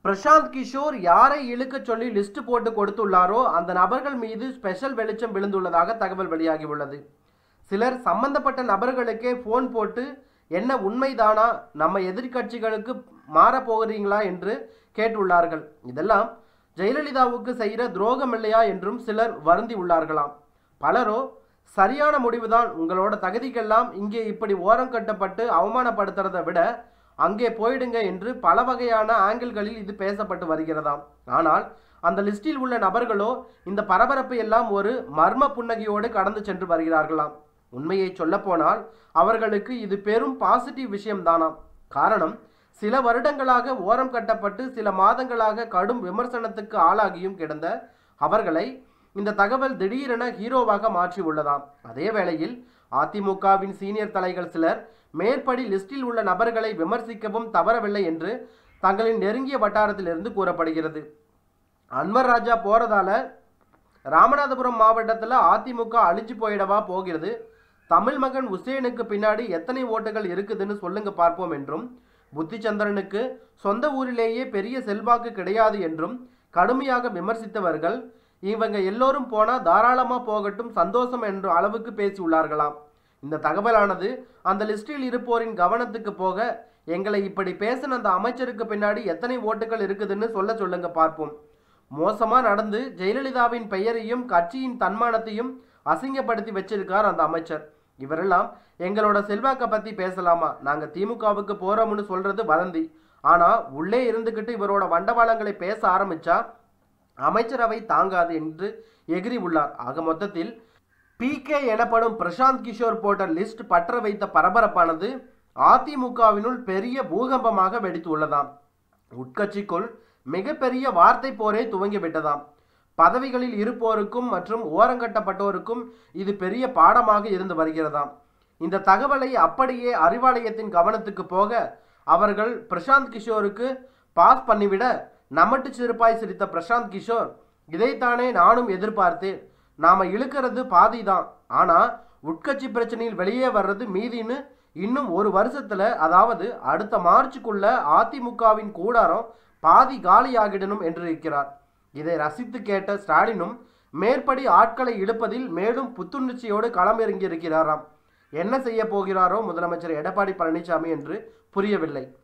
பிரசாந்த் கிஷோர் யாரை இழுக்க சொல்லி லிஸ்ட் போட்டு கொடுத்துள்ளாரோ அந்த நபர்கள் மீது ஸ்பெஷல் வெளிச்சம் விழுந்துள்ளதாக தகவல் வெளியாகியுள்ளது சிலர் சம்பந்தப்பட்ட நபர்களுக்கே ஃபோன் போட்டு என்ன உண்மைதானா நம்ம எதிர்க்கட்சிகளுக்கு மாறப் போகிறீங்களா என்று கேட்டுள்ளார்கள் இதெல்லாம் ஜெயலலிதாவுக்கு செய்கிற துரோகம் இல்லையா என்றும் சிலர் வருந்தி உள்ளார்களாம் பலரோ சரியான முடிவுதான் உங்களோட தகுதிக்கெல்லாம் இங்கே இப்படி ஓரம் கட்டப்பட்டு அவமானப்படுத்துறதை விட அங்கே போயிடுங்க என்று பல வகையான ஆங்கிள்களில் இது பேசப்பட்டு வருகிறதாம் ஆனால் அந்த லிஸ்டில் உள்ள நபர்களோ இந்த பரபரப்பை எல்லாம் ஒரு மர்ம புன்னகையோடு கடந்து சென்று வருகிறார்களாம் உண்மையை சொல்லப்போனால் அவர்களுக்கு இது பெரும் பாசிட்டிவ் விஷயம்தானாம் காரணம் சில வருடங்களாக ஓரம் கட்டப்பட்டு சில மாதங்களாக கடும் விமர்சனத்துக்கு ஆளாகியும் கிடந்த அவர்களை இந்த தகவல் திடீரென ஹீரோவாக மாற்றி உள்ளதாம் அதே வேளையில் அதிமுகவின் சீனியர் தலைகள் சிலர் மேற்படி லிஸ்டில் உள்ள நபர்களை விமர்சிக்கவும் தவறவில்லை என்று தங்களின் நெருங்கிய வட்டாரத்திலிருந்து கூறப்படுகிறது அன்வர் ராஜா போறதால ராமநாதபுரம் மாவட்டத்தில் அதிமுக அழிஞ்சு போயிடவா போகிறது தமிழ் மகன் உசேனுக்கு பின்னாடி எத்தனை ஓட்டுகள் இருக்குதுன்னு சொல்லுங்க பார்ப்போம் என்றும் புத்திச்சந்திரனுக்கு சொந்த ஊரிலேயே பெரிய செல்வாக்கு கிடையாது என்றும் கடுமையாக விமர்சித்தவர்கள் இவங்க எல்லோரும் போனா தாராளமா போகட்டும் சந்தோஷம் என்ற அளவுக்கு பேசியுள்ளார்களாம் இந்த தகவலானது அந்த லிஸ்டில் இருப்போரின் கவனத்துக்கு போக எங்களை இப்படி பேசின அந்த அமைச்சருக்கு பின்னாடி எத்தனை ஓட்டுகள் இருக்குதுன்னு சொல்ல சொல்லுங்க பார்ப்போம் மோசமா நடந்து ஜெயலலிதாவின் பெயரையும் கட்சியின் தன்மானத்தையும் அசிங்கப்படுத்தி வச்சிருக்கார் அந்த அமைச்சர் இவரெல்லாம் எங்களோட செல்வாக்கை பத்தி பேசலாமா நாங்க திமுகவுக்கு போறோம்னு சொல்றது வதந்தி ஆனா உள்ளே இருந்துகிட்டு இவரோட வண்டவாளங்களை பேச ஆரம்பிச்சா அமைச்சரவை தாங்காது என்று எகிரி உள்ளார் ஆக மொத்தத்தில் பிகே எனப்படும் பிரசாந்த் கிஷோர் போட்ட லிஸ்ட் பற்ற வைத்த பரபரப்பானது அதிமுகவினுள் பெரிய பூகம்பமாக வெடித்துள்ளதாம் உட்கட்சிக்குள் மிகப்பெரிய வார்த்தை போரே துவங்கி விட்டதாம் பதவிகளில் இருப்போருக்கும் மற்றும் ஓரங்கட்டப்பட்டோருக்கும் இது பெரிய பாடமாக இருந்து வருகிறதாம் இந்த தகவலை அப்படியே அறிவாலயத்தின் கவனத்துக்கு போக அவர்கள் பிரசாந்த் கிஷோருக்கு பாஸ் பண்ணிவிட நமட்டு சிறுப்பாய் சிரித்த பிரசாந்த் கிஷோர் இதைத்தானே நானும் எதிர்பார்த்தேன் நாம இழுக்கிறது பாதி தான் ஆனா உட்கட்சி பிரச்சனையில் வெளியே வர்றது மீதின்னு இன்னும் ஒரு வருஷத்துல அதாவது அடுத்த மார்ச்சுக்குள்ள அதிமுகவின் கூடாரம் பாதி காலியாகிடணும் என்று இருக்கிறார் இதை ரசித்து கேட்ட ஸ்டாலினும் மேற்படி ஆட்களை இழுப்பதில் மேலும் புத்துணர்ச்சியோடு களமிறங்கி இருக்கிறாராம் என்ன செய்ய போகிறாரோ முதலமைச்சர் எடப்பாடி பழனிசாமி என்று புரியவில்லை